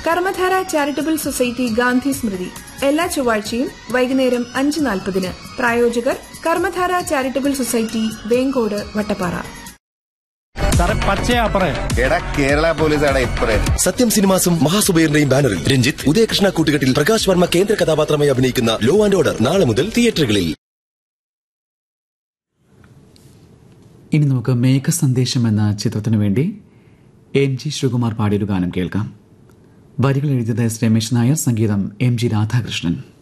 കർമ്മധാര charitable society Gandhi Smriti എല്ലാ ചൊവ്വാഴ്ചയും വൈകുന്നേരം അഞ്ച് നാൽപ്പതിന് പ്രായോജകർ കർമ്മധാര ചാരിറ്റബിൾ സൊസൈറ്റി വേങ്കോട് വട്ടപ്പാറ സാറേ പച്ചയാ പറ എടാ കേരള പോലീസാണ് ഇപ്പറേ സത്യം സിനിമാസും മഹാസുബൈറിന്റെയും ബാനറിൽ രഞ്ജിത്ത് ഉദയകൃഷ്ണ കൂട്ടുകെട്ടിൽ പ്രകാശ് വർമ്മ കേന്ദ്ര കഥാപാത്രമായി അഭിനയിക്കുന്ന ലോ ആൻഡ് ഓർഡർ നാളെ മുതൽ തിയേറ്ററുകളിൽ ഇനി നമുക്ക് മേഘ സന്ദേശം എന്ന ചിത്രത്തിനു വേണ്ടി എം ജി ശ്രീകുമാർ പാടിയൊരു ഗാനം കേൾക്കാം വരികൾ എഴുതിയത് എസ് രമേശ് നായർ സംഗീതം എം ജി രാധാകൃഷ്ണൻ